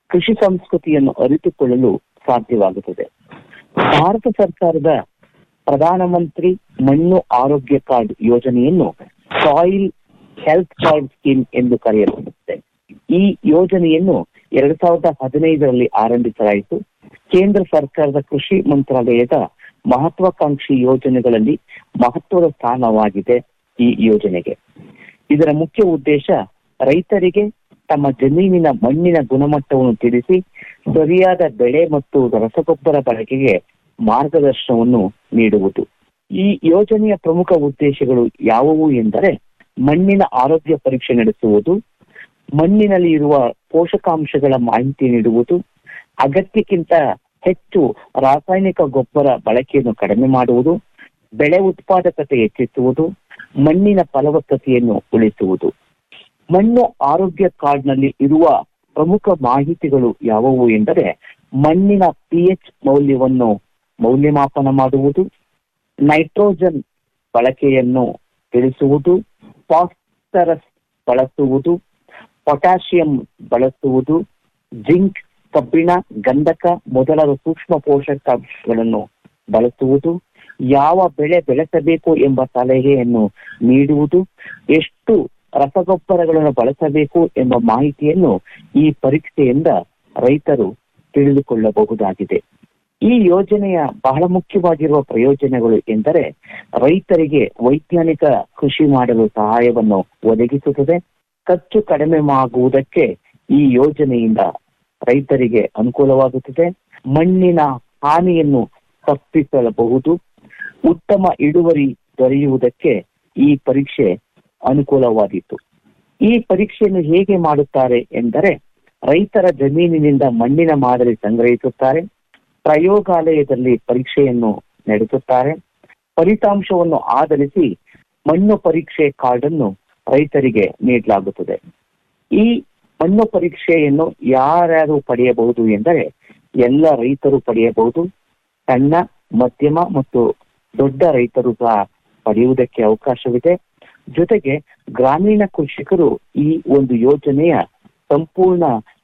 ಕೃಷಿ ಸಂಸ್ಕೃತಿಯನ್ನು ಅರಿತುಕೊಳ್ಳಲು ಸಾಧ್ಯವಾಗುತ್ತದೆ ಭಾರತ ಸರ್ಕಾರದ ಪ್ರಧಾನಮಂತ್ರಿ ಮಣ್ಣು ಆರೋಗ್ಯ ಕಾರ್ಡ್ ಯೋಜನೆಯನ್ನು ಸಾಯಿಲ್ ಹೆಲ್ತ್ ಕಾರ್ಡ್ ಸ್ಕೀಮ್ ಎಂದು ಕರೆಯಲಾಗುತ್ತದೆ ಈ ಯೋಜನೆಯನ್ನು ಎರಡ್ ಸಾವಿರದ ಹದಿನೈದರಲ್ಲಿ ಆರಂಭಿಸಲಾಯಿತು ಕೇಂದ್ರ ಸರ್ಕಾರದ ಕೃಷಿ ಮಂತ್ರಾಲಯದ ಮಹತ್ವಾಕಾಂಕ್ಷಿ ಯೋಜನೆಗಳಲ್ಲಿ ಮಹತ್ವದ ಸ್ಥಾನವಾಗಿದೆ ಈ ಯೋಜನೆಗೆ ಇದರ ಮುಖ್ಯ ಉದ್ದೇಶ ರೈತರಿಗೆ ತಮ್ಮ ಜಮೀನಿನ ಮಣ್ಣಿನ ಗುಣಮಟ್ಟವನ್ನು ತಿಳಿಸಿ ಸರಿಯಾದ ಬೆಳೆ ಮತ್ತು ರಸಗೊಬ್ಬರ ಬಳಕೆಗೆ ಮಾರ್ಗದರ್ಶನವನ್ನು ನೀಡುವುದು ಈ ಯೋಜನೆಯ ಪ್ರಮುಖ ಉದ್ದೇಶಗಳು ಯಾವುವು ಎಂದರೆ ಮಣ್ಣಿನ ಆರೋಗ್ಯ ಪರೀಕ್ಷೆ ನಡೆಸುವುದು ಮಣ್ಣಿನಲ್ಲಿ ಇರುವ ಪೋಷಕಾಂಶಗಳ ಮಾಹಿತಿ ನೀಡುವುದು ಅಗತ್ಯಕ್ಕಿಂತ ಹೆಚ್ಚು ರಾಸಾಯನಿಕ ಗೊಬ್ಬರ ಬಳಕೆಯನ್ನು ಕಡಿಮೆ ಮಾಡುವುದು ಬೆಳೆ ಉತ್ಪಾದಕತೆ ಹೆಚ್ಚಿಸುವುದು ಮಣ್ಣಿನ ಫಲವತ್ತತೆಯನ್ನು ಉಳಿಸುವುದು ಮಣ್ಣು ಆರೋಗ್ಯ ಕಾರ್ಡ್ನಲ್ಲಿ ಇರುವ ಪ್ರಮುಖ ಮಾಹಿತಿಗಳು ಯಾವುವು ಎಂದರೆ ಮಣ್ಣಿನ ಪಿಎಚ್ ಮೌಲ್ಯವನ್ನು ಮೌಲ್ಯಮಾಪನ ಮಾಡುವುದು ನೈಟ್ರೋಜನ್ ಬಳಕೆಯನ್ನು ತಿಳಿಸುವುದು ಫಾಸ್ಫರಸ್ ಬಳಸುವುದು ಪೊಟ್ಯಾಷಿಯಂ ಬಳಸುವುದು ಜಿಂಕ್ ಕಬ್ಬಿಣ ಗಂಧಕ ಮೊದಲಾದ ಸೂಕ್ಷ್ಮ ಪೋಷಕಾಂಶಗಳನ್ನು ಬಳಸುವುದು ಯಾವ ಬೆಳೆ ಬೆಳೆಸಬೇಕು ಎಂಬ ಸಲಹೆಯನ್ನು ನೀಡುವುದು ಎಷ್ಟು ರಸಗೊಬ್ಬರಗಳನ್ನು ಬಳಸಬೇಕು ಎಂಬ ಮಾಹಿತಿಯನ್ನು ಈ ಪರೀಕ್ಷೆಯಿಂದ ರೈತರು ತಿಳಿದುಕೊಳ್ಳಬಹುದಾಗಿದೆ ಈ ಯೋಜನೆಯ ಬಹಳ ಮುಖ್ಯವಾಗಿರುವ ಪ್ರಯೋಜನಗಳು ಎಂದರೆ ರೈತರಿಗೆ ವೈಜ್ಞಾನಿಕ ಕೃಷಿ ಮಾಡಲು ಸಹಾಯವನ್ನು ಒದಗಿಸುತ್ತದೆ ಖರ್ಚು ಕಡಿಮೆ ಆಗುವುದಕ್ಕೆ ಈ ಯೋಜನೆಯಿಂದ ರೈತರಿಗೆ ಅನುಕೂಲವಾಗುತ್ತದೆ ಮಣ್ಣಿನ ಹಾನಿಯನ್ನು ತಪ್ಪಿಸಬಹುದು ಉತ್ತಮ ಇಳುವರಿ ದೊರೆಯುವುದಕ್ಕೆ ಈ ಪರೀಕ್ಷೆ ಅನುಕೂಲವಾದೀತು ಈ ಪರೀಕ್ಷೆಯನ್ನು ಹೇಗೆ ಮಾಡುತ್ತಾರೆ ಎಂದರೆ ರೈತರ ಜಮೀನಿನಿಂದ ಮಣ್ಣಿನ ಮಾದರಿ ಸಂಗ್ರಹಿಸುತ್ತಾರೆ ಪ್ರಯೋಗಾಲಯದಲ್ಲಿ ಪರೀಕ್ಷೆಯನ್ನು ನಡೆಸುತ್ತಾರೆ ಫಲಿತಾಂಶವನ್ನು ಆಧರಿಸಿ ಮಣ್ಣು ಪರೀಕ್ಷೆ ಕಾರ್ಡ್ ಅನ್ನು ರೈತರಿಗೆ ನೀಡಲಾಗುತ್ತದೆ ಈ ಮಣ್ಣು ಪರೀಕ್ಷೆಯನ್ನು ಯಾರ್ಯಾರು ಪಡೆಯಬಹುದು ಎಂದರೆ ಎಲ್ಲ ರೈತರು ಪಡೆಯಬಹುದು ಸಣ್ಣ ಮಧ್ಯಮ ಮತ್ತು ದೊಡ್ಡ ರೈತರು ಸಹ ಪಡೆಯುವುದಕ್ಕೆ ಅವಕಾಶವಿದೆ ಜೊತೆಗೆ ಗ್ರಾಮೀಣ ಕೃಷಿಕರು ಈ ಒಂದು ಯೋಜನೆಯ ಸಂಪೂರ್ಣ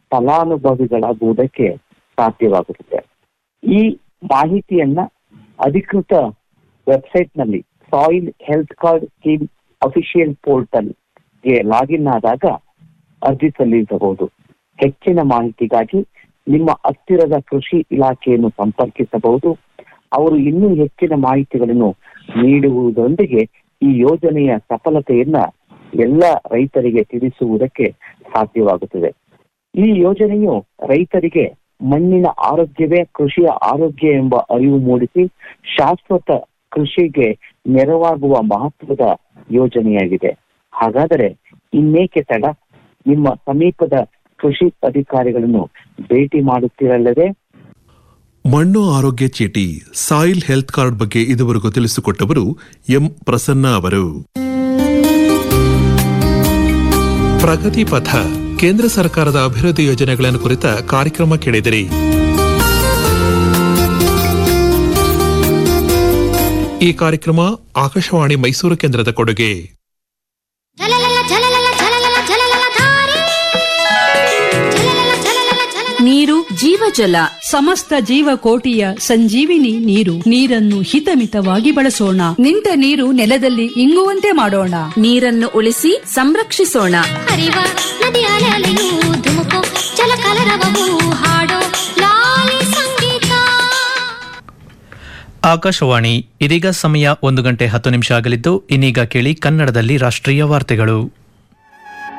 ಫಲಾನುಭವಿಗಳಾಗುವುದಕ್ಕೆ ಸಾಧ್ಯವಾಗುತ್ತದೆ ಈ ಮಾಹಿತಿಯನ್ನ ಅಧಿಕೃತ ವೆಬ್ಸೈಟ್ ನಲ್ಲಿ soil health card scheme official portal ಗೆ ಲಾಗಿನ್ ಆದಾಗ ಅರ್ಜಿ ಸಲ್ಲಿಸಬಹುದು ಹೆಚ್ಚಿನ ಮಾಹಿತಿಗಾಗಿ ನಿಮ್ಮ ಹತ್ತಿರದ ಕೃಷಿ ಇಲಾಖೆಯನ್ನು ಸಂಪರ್ಕಿಸಬಹುದು ಅವರು ಇನ್ನೂ ಹೆಚ್ಚಿನ ಮಾಹಿತಿಗಳನ್ನು ನೀಡುವುದರೊಂದಿಗೆ ಈ ಯೋಜನೆಯ ಸಫಲತೆಯನ್ನ ಎಲ್ಲ ರೈತರಿಗೆ ತಿಳಿಸುವುದಕ್ಕೆ ಸಾಧ್ಯವಾಗುತ್ತದೆ ಈ ಯೋಜನೆಯು ರೈತರಿಗೆ ಮಣ್ಣಿನ ಆರೋಗ್ಯವೇ ಕೃಷಿಯ ಆರೋಗ್ಯ ಎಂಬ ಅರಿವು ಮೂಡಿಸಿ ಶಾಶ್ವತ ಕೃಷಿಗೆ ನೆರವಾಗುವ ಮಹತ್ವದ ಯೋಜನೆಯಾಗಿದೆ ಹಾಗಾದರೆ ಇನ್ನೇಕೆ ತಡ ನಿಮ್ಮ ಸಮೀಪದ ಕೃಷಿ ಅಧಿಕಾರಿಗಳನ್ನು ಭೇಟಿ ಮಾಡುತ್ತಿರಲ್ಲದೆ ಮಣ್ಣು ಆರೋಗ್ಯ ಚೀಟಿ ಸಾಯಿಲ್ ಹೆಲ್ತ್ ಕಾರ್ಡ್ ಬಗ್ಗೆ ಇದುವರೆಗೂ ತಿಳಿಸಿಕೊಟ್ಟವರು ಎಂ ಪ್ರಸನ್ನ ಅವರು ಪ್ರಗತಿ ಪಥ ಕೇಂದ್ರ ಸರ್ಕಾರದ ಅಭಿವೃದ್ಧಿ ಯೋಜನೆಗಳನ್ನು ಕುರಿತ ಕಾರ್ಯಕ್ರಮ ಕೇಳಿದಿರಿ ಈ ಕಾರ್ಯಕ್ರಮ ಆಕಾಶವಾಣಿ ಮೈಸೂರು ಕೇಂದ್ರದ ಕೊಡುಗೆ ಝಲಲಲ ಝಲಲಲ ಝಲಲಲ ಝಲಲಲ ಧಾರೆ ಝಲಲಲ ಝಲಲಲ ಝಲಲಲ ನೀರು ಜೀವಜಲ ಸಮಸ್ತ ಜೀವಕೋಟಿಯ ಸಂಜೀವಿನಿ ನೀರು ನೀರನ್ನು ಹಿತಮಿತವಾಗಿ ಬಳಸೋಣ ನಿಂತ ನೀರು ನೆಲದಲ್ಲಿ ಇಂಗುವಂತೆ ಮಾಡೋಣ ನೀರನ್ನು ಉಳಿಸಿ ಸಂರಕ್ಷಿಸೋಣ ಹರಿವ ನದಿಯ ಅಲೆಯು ಧುಮುಕು ಜಲಕಲರವವು ಹಾಡೋ ಲಾಲಿ ಸಂಗೀತ ಆಕಾಶವಾಣಿ ಇದೀಗ ಸಮಯ ಒಂದು ಗಂಟೆ ಹತ್ತು ನಿಮಿಷ ಆಗಲಿದ್ದು ಇನ್ನೀಗ ಕೇಳಿ ಕನ್ನಡದಲ್ಲಿ ರಾಷ್ಟ್ರೀಯ ವಾರ್ತೆಗಳು